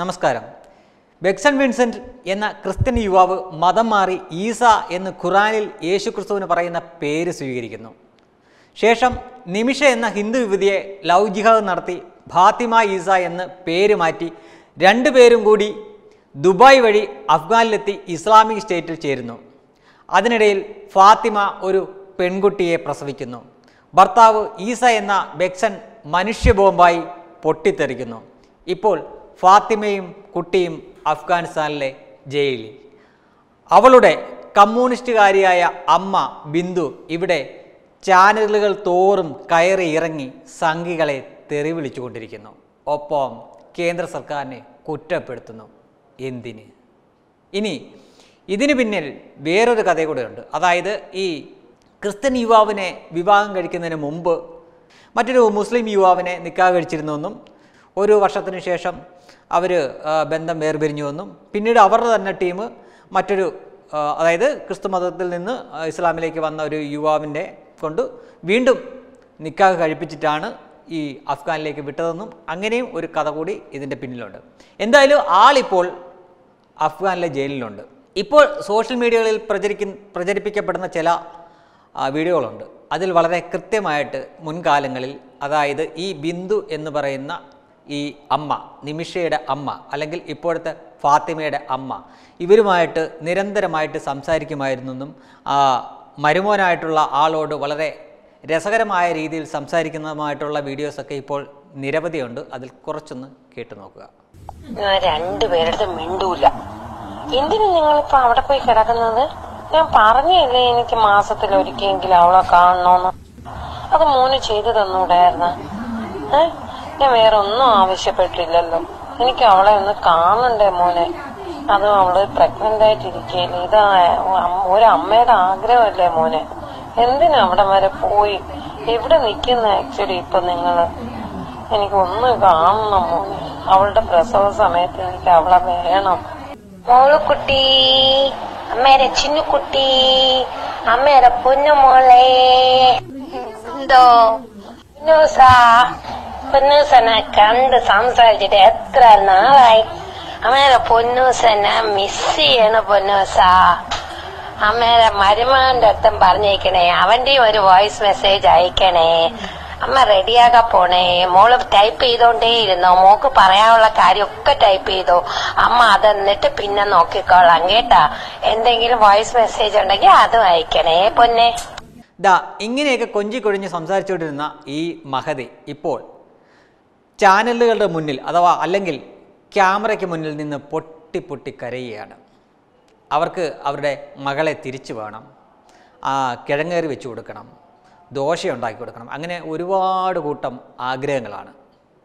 നമസ്കാരം ബെക്സൺ വിൻസെന്റ് എന്ന ക്രിസ്ത്യൻ യുവാവ് മതം മാറി ഈസ എന്ന് ഖുറാനിൽ യേശു ക്രിസ്തുവിന് പറയുന്ന പേര് സ്വീകരിക്കുന്നു ശേഷം നിമിഷ എന്ന ഹിന്ദു യുവതിയെ ലവ് ജിഹാദ് നടത്തി ഫാത്തിമ ഈസ എന്ന് പേര് മാറ്റി രണ്ടുപേരും കൂടി ദുബായ് വഴി അഫ്ഗാനിലെത്തി ഇസ്ലാമിക് സ്റ്റേറ്റിൽ ചേരുന്നു അതിനിടയിൽ ഫാത്തിമ ഒരു പെൺകുട്ടിയെ പ്രസവിക്കുന്നു ഭർത്താവ് ഈസ എന്ന ബെക്സൺ മനുഷ്യബോംബായി പൊട്ടിത്തെറിക്കുന്നു ഇപ്പോൾ ഫാത്തിമയും കുട്ടിയും അഫ്ഗാനിസ്ഥാനിലെ ജയിലിൽ അവളുടെ കമ്മ്യൂണിസ്റ്റുകാരിയായ അമ്മ ബിന്ദു ഇവിടെ ചാനലുകൾ തോറും കയറി ഇറങ്ങി സംഘികളെ തെറി വിളിച്ചുകൊണ്ടിരിക്കുന്നു ഒപ്പം കേന്ദ്ര സർക്കാരിനെ കുറ്റപ്പെടുത്തുന്നു എന്തിന് ഇനി ഇതിന് പിന്നിൽ വേറൊരു കഥ കൂടെയുണ്ട് അതായത് ഈ ക്രിസ്ത്യൻ യുവാവിനെ വിവാഹം കഴിക്കുന്നതിന് മുമ്പ് മറ്റൊരു മുസ്ലിം യുവാവിനെ നിക്കാഹ് കഴിച്ചിരുന്നുവെന്നും ഒരു വർഷത്തിന് ശേഷം അവർ ബന്ധം വേർപിരിഞ്ഞുവെന്നും പിന്നീട് അവരുടെ തന്നെ ടീം മറ്റൊരു ആ, അതായത് ക്രിസ്തു മതത്തിൽ നിന്ന് ആ, ഇസ്ലാമിലേക്ക് വന്ന ഒരു യുവാവിൻ്റെ കൊണ്ട് വീണ്ടും നിക്കാഹ് കഴിപ്പിച്ചിട്ടാണ് ഈ അഫ്ഗാനിലേക്ക് വിട്ടതെന്നും അങ്ങനെയും ഒരു കഥ കൂടി ഇതിൻ്റെ പിന്നിലുണ്ട് എന്തായാലും ആളിപ്പോൾ അഫ്ഗാനിലെ ജയിലിലുണ്ട് ഇപ്പോൾ സോഷ്യൽ മീഡിയകളിൽ പ്രചരിക്കുന്ന പ്രചരിപ്പിക്കപ്പെടുന്ന ചില ആ, വീഡിയോകളുണ്ട് അതിൽ വളരെ കൃത്യമായിട്ട് മുൻകാലങ്ങളിൽ അതായത് ഈ ബിന്ദു എന്ന് പറയുന്ന ഈ അമ്മ നിമിഷയുടെ അമ്മ അല്ലെങ്കിൽ ഇപ്പോഴത്തെ ഫാത്തിമയുടെ അമ്മ ഇവരുമായിട്ട് നിരന്തരമായിട്ട് സംസാരിക്കുമായിരുന്നെന്നും ആ മരുമോനായിട്ടുള്ള ആളോട് വളരെ രസകരമായ രീതിയിൽ സംസാരിക്കുന്നതുമായിട്ടുള്ള വീഡിയോസൊക്കെ ഇപ്പോൾ നിരവധിയുണ്ട് അതിൽ കുറച്ചൊന്ന് കേട്ടു നോക്കുക ഞാൻ രണ്ടുപേരുടെ മിണ്ടൂല എന്തിനു നിങ്ങളിപ്പോ അവിടെ പോയി കിടക്കുന്നത് ഞാൻ പറഞ്ഞില്ലേ എനിക്ക് മാസത്തിൽ ഒരിക്കലെങ്കിലും അവളെ കാണണോന്ന് അത് മോന് ചെയ്തു തന്നൂടായിരുന്ന ഏ ഞാൻ വേറെ ഒന്നും ആവശ്യപ്പെട്ടില്ലല്ലോ എനിക്ക് അവളെ ഒന്ന് കാണണ്ടേ മോനെ അതും അവള് പ്രഗ്നന്റ് ആയിട്ടിരിക്കല്ലേ ഇത് ഒരു അമ്മയുടെ ആഗ്രഹമല്ലേ മോനെ എന്തിനാ അവിടെ വരെ പോയി എവിടെ നിക്കുന്ന ആക്ച്വലി ഇപ്പൊ നിങ്ങള് എനിക്ക് ഒന്ന് കാണണം മോനെ അവളുടെ പ്രസവ സമയത്ത് എനിക്ക് അവളെ വേണം മോളുക്കുട്ടി അമ്മേരെ ചിന്നുക്കുട്ടി അമ്മേരെ പൊന്നുമോളെ എന്തോ പൊന്നൂസാ പൊന്നൂസനെ കണ്ട് സംസാരിച്ചിട്ട് എത്ര നാളായി അമ്മേരെ പൊന്നൂസനെ മിസ് ചെയ്യണ പൊന്നൂസാ അമ്മേരെ മരുമാന്റെ അടുത്തും പറഞ്ഞേക്കണേ അവന്റെയും ഒരു വോയിസ് മെസ്സേജ് അയക്കണേ അമ്മ റെഡിയാകാ പോണേ മോള് ടൈപ്പ് ചെയ്തോണ്ടേ ഇരുന്നോ മോക്ക് പറയാനുള്ള കാര്യമൊക്കെ ടൈപ്പ് ചെയ്തോ അമ്മ അത് എന്നിട്ട് പിന്നെ നോക്കിക്കോളാം കേട്ടാ എന്തെങ്കിലും വോയിസ് മെസ്സേജ് ഉണ്ടെങ്കിൽ അതും അയക്കണേ പൊന്നെ ദാ ഇങ്ങനെയൊക്കെ കൊഞ്ചി കൊഴിഞ്ഞ് സംസാരിച്ചുകൊണ്ടിരുന്ന ഈ മഹതി ഇപ്പോൾ ചാനലുകളുടെ മുന്നിൽ അഥവാ അല്ലെങ്കിൽ ക്യാമറയ്ക്ക് മുന്നിൽ നിന്ന് പൊട്ടി പൊട്ടി കരയുകയാണ് അവർക്ക് അവരുടെ മകളെ തിരിച്ചു വേണം ആ കിഴങ്ങേറി വെച്ച് കൊടുക്കണം ദോശ ഉണ്ടാക്കി കൊടുക്കണം അങ്ങനെ ഒരുപാട് കൂട്ടം ആഗ്രഹങ്ങളാണ്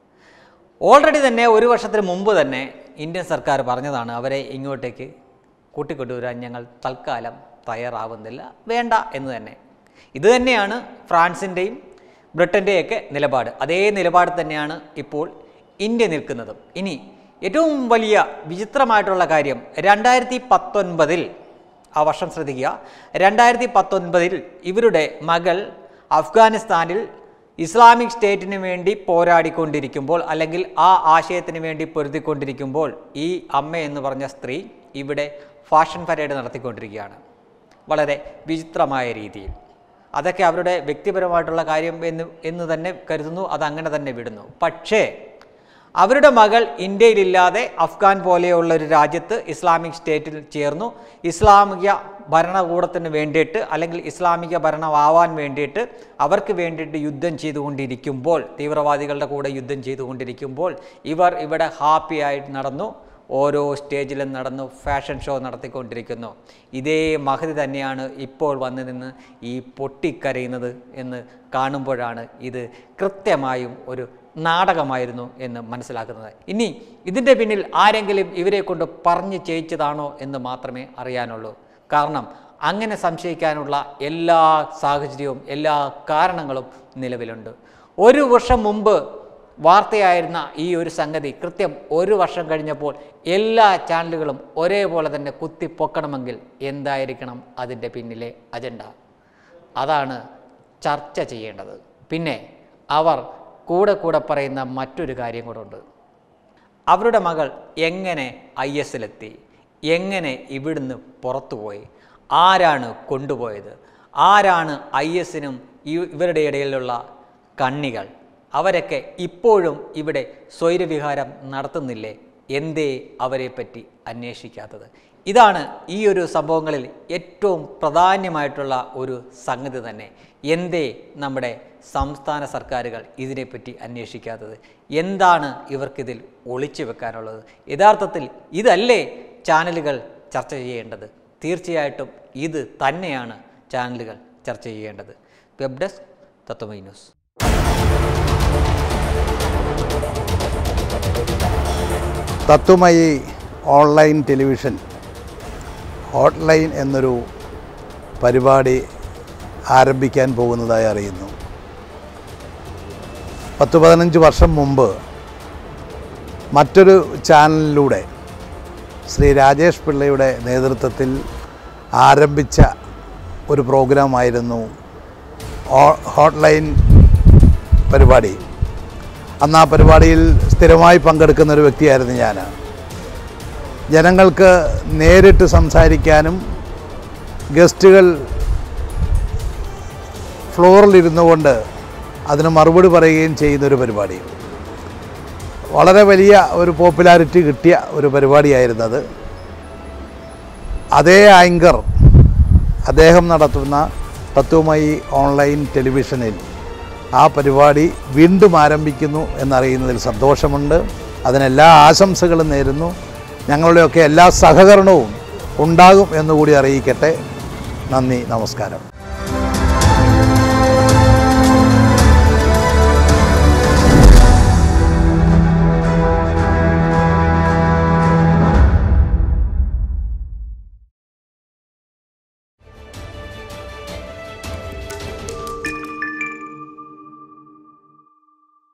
ഓൾറെഡി തന്നെ ഒരു വർഷത്തിന് മുമ്പ് തന്നെ ഇന്ത്യൻ സർക്കാർ പറഞ്ഞതാണ് അവരെ ഇങ്ങോട്ടേക്ക് കൂട്ടിക്കൊണ്ടുവരാൻ ഞങ്ങൾ തൽക്കാലം തയ്യാറാവുന്നില്ല വേണ്ട എന്ന് തന്നെ ഇത് തന്നെയാണ് ഫ്രാൻസിൻ്റെയും ബ്രിട്ടൻ്റെയൊക്കെ നിലപാട് അതേ നിലപാട് തന്നെയാണ് ഇപ്പോൾ ഇന്ത്യ നിൽക്കുന്നതും ഇനി ഏറ്റവും വലിയ വിചിത്രമായിട്ടുള്ള കാര്യം രണ്ടായിരത്തി പത്തൊൻപതിൽ ആ വർഷം ശ്രദ്ധിക്കുക രണ്ടായിരത്തി പത്തൊൻപതിൽ ഇവരുടെ മകൾ അഫ്ഗാനിസ്ഥാനിൽ ഇസ്ലാമിക് സ്റ്റേറ്റിന് വേണ്ടി പോരാടിക്കൊണ്ടിരിക്കുമ്പോൾ അല്ലെങ്കിൽ ആ ആശയത്തിന് വേണ്ടി പൊരുതിക്കൊണ്ടിരിക്കുമ്പോൾ ഈ അമ്മ എന്ന് പറഞ്ഞ സ്ത്രീ ഇവിടെ ഫാഷൻ പരേഡ് നടത്തിക്കൊണ്ടിരിക്കുകയാണ് വളരെ വിചിത്രമായ രീതിയിൽ അതൊക്കെ അവരുടെ വ്യക്തിപരമായിട്ടുള്ള കാര്യം എന്ന് എന്ന് തന്നെ കരുതുന്നു അത് അങ്ങനെ തന്നെ വിടുന്നു പക്ഷേ അവരുടെ മകൾ ഇന്ത്യയിലില്ലാതെ അഫ്ഗാൻ പോലെയുള്ള ഒരു രാജ്യത്ത് ഇസ്ലാമിക് സ്റ്റേറ്റിൽ ചേർന്നു ഇസ്ലാമിക ഭരണകൂടത്തിന് വേണ്ടിയിട്ട് അല്ലെങ്കിൽ ഇസ്ലാമിക ഭരണമാവാൻ വേണ്ടിയിട്ട് അവർക്ക് വേണ്ടിയിട്ട് യുദ്ധം ചെയ്തുകൊണ്ടിരിക്കുമ്പോൾ തീവ്രവാദികളുടെ കൂടെ യുദ്ധം ചെയ്തുകൊണ്ടിരിക്കുമ്പോൾ ഇവർ ഇവിടെ ഹാപ്പി ആയിട്ട് നടന്നു ഓരോ സ്റ്റേജിലും നടന്നു ഫാഷൻ ഷോ നടത്തിക്കൊണ്ടിരിക്കുന്നു ഇതേ മഹതി തന്നെയാണ് ഇപ്പോൾ വന്ന് നിന്ന് ഈ പൊട്ടിക്കരയുന്നത് എന്ന് കാണുമ്പോഴാണ് ഇത് കൃത്യമായും ഒരു നാടകമായിരുന്നു എന്ന് മനസ്സിലാക്കുന്നത് ഇനി ഇതിൻ്റെ പിന്നിൽ ആരെങ്കിലും ഇവരെ കൊണ്ട് പറഞ്ഞ് ചെയ്യിച്ചതാണോ എന്ന് മാത്രമേ അറിയാനുള്ളൂ കാരണം അങ്ങനെ സംശയിക്കാനുള്ള എല്ലാ സാഹചര്യവും എല്ലാ കാരണങ്ങളും നിലവിലുണ്ട് ഒരു വർഷം മുമ്പ് വാർത്തയായിരുന്ന ഈ ഒരു സംഗതി കൃത്യം ഒരു വർഷം കഴിഞ്ഞപ്പോൾ എല്ലാ ചാനലുകളും ഒരേപോലെ തന്നെ കുത്തിപ്പൊക്കണമെങ്കിൽ എന്തായിരിക്കണം അതിൻ്റെ പിന്നിലെ അജണ്ട അതാണ് ചർച്ച ചെയ്യേണ്ടത് പിന്നെ അവർ കൂടെ കൂടെ പറയുന്ന മറ്റൊരു കാര്യം കൂടെ ഉണ്ട് അവരുടെ മകൾ എങ്ങനെ ഐ എസിലെത്തി എങ്ങനെ ഇവിടുന്ന് പുറത്തുപോയി ആരാണ് കൊണ്ടുപോയത് ആരാണ് ഐ എസിനും ഇവരുടെ ഇടയിലുള്ള കണ്ണികൾ അവരൊക്കെ ഇപ്പോഴും ഇവിടെ സ്വൈരവിഹാരം നടത്തുന്നില്ലേ എന്തേ അവരെപ്പറ്റി അന്വേഷിക്കാത്തത് ഇതാണ് ഈ ഒരു സംഭവങ്ങളിൽ ഏറ്റവും പ്രധാനമായിട്ടുള്ള ഒരു സംഗതി തന്നെ എന്തേ നമ്മുടെ സംസ്ഥാന സർക്കാരുകൾ ഇതിനെപ്പറ്റി അന്വേഷിക്കാത്തത് എന്താണ് ഇവർക്കിതിൽ ഒളിച്ചു വെക്കാനുള്ളത് യഥാർത്ഥത്തിൽ ഇതല്ലേ ചാനലുകൾ ചർച്ച ചെയ്യേണ്ടത് തീർച്ചയായിട്ടും ഇത് തന്നെയാണ് ചാനലുകൾ ചർച്ച ചെയ്യേണ്ടത് web desk Tattvamayi news Tattvamayi online television hotline എന്നൊരു പരിപാടി ആരംഭിക്കാൻ പോകുന്നതായി അറിയുന്നു പത്ത് പതിനഞ്ച് വർഷം മുമ്പ് മറ്റൊരു ചാനലിലൂടെ ശ്രീ രാജേഷ് പിള്ളയുടെ നേതൃത്വത്തിൽ ആരംഭിച്ച ഒരു പ്രോഗ്രാമായിരുന്നു ഹോ- ഹോട്ട്ലൈൻ പരിപാടി അന്ന് ആ പരിപാടിയിൽ സ്ഥിരമായി പങ്കെടുക്കുന്ന ഒരു വ്യക്തിയായിരുന്നു ഞാൻ ജനങ്ങൾക്ക് നേരിട്ട് സംസാരിക്കാനും ഗസ്റ്റുകൾ ഫ്ലോറിലിരുന്നു കൊണ്ട് അതിന് മറുപടി പറയുകയും ചെയ്യുന്നൊരു പരിപാടി വളരെ വലിയ ഒരു പോപ്പുലാരിറ്റി കിട്ടിയ ഒരു പരിപാടിയായിരുന്നത് അതേ ആങ്കർ അദ്ദേഹം നടത്തുന്ന തത്വമയി ഓൺലൈൻ ടെലിവിഷനിൽ ആ പരിപാടി വീണ്ടും ആരംഭിക്കുന്നു എന്നറിയുന്നതിൽ സന്തോഷമുണ്ട് അതിനെല്ലാ ആശംസകളും നേരുന്നു ഞങ്ങളുടെയൊക്കെ എല്ലാ സഹകരണവും ഉണ്ടാകും എന്നുകൂടി അറിയിക്കട്ടെ നന്ദി നമസ്കാരം